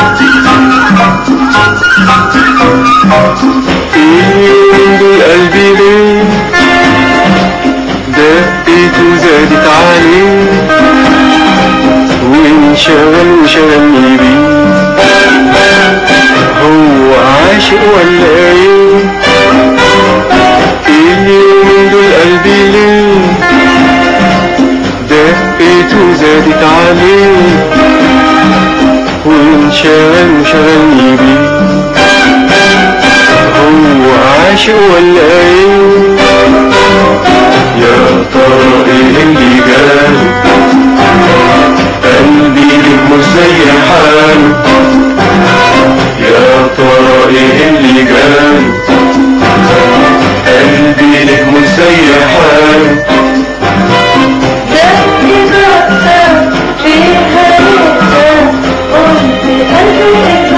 اليومين دول قلبي ليه دقته زادت عليه وانشغل وشغلني بيه هو عاشق ولا ايه اليومين دول قلبي ليه دقته زادت عليه وانشغل وشغلني بيه هو عاشق ولا ايه يا ترى ايه اللي جاله قلبي ليه مش زي حاله يا ترى ايه اللي جاله قلبي ليه مش زي حاله دقي دقة فيها لقة قلت قلبي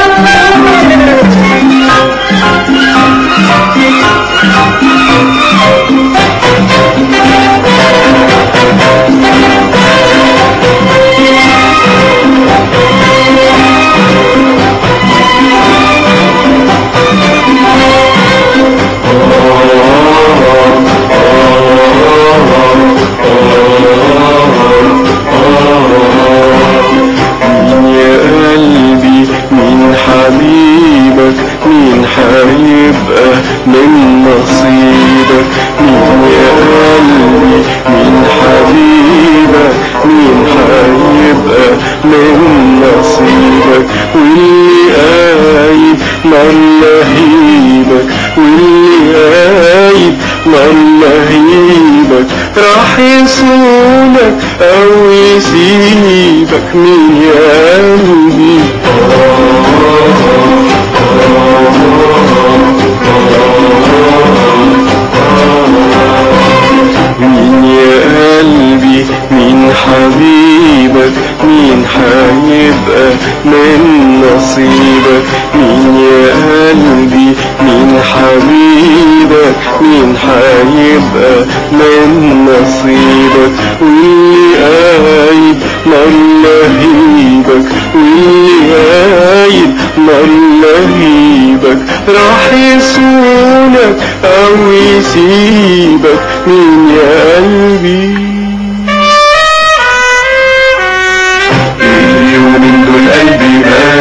مين يا قلبي مين حبيبك مين هيبقى من نصيبك مين يا قلبي مين حبيبك مين هيبقى من نصيبك واللي قايد نار لهيبك واللي قايد نار لهيبك راح يصونك او يسيبك مين يا قلبي مين يا قلبي مين حبيبك مين هيبقى من نصيبك مين يا قلبي مين حبيبك مين هيبقى من نصيبك واللي قايد نار لهيبك واللي قايد نار لهيبك راح يصونك او يسيبك مين يا قلبي اليومين دول قلبي مات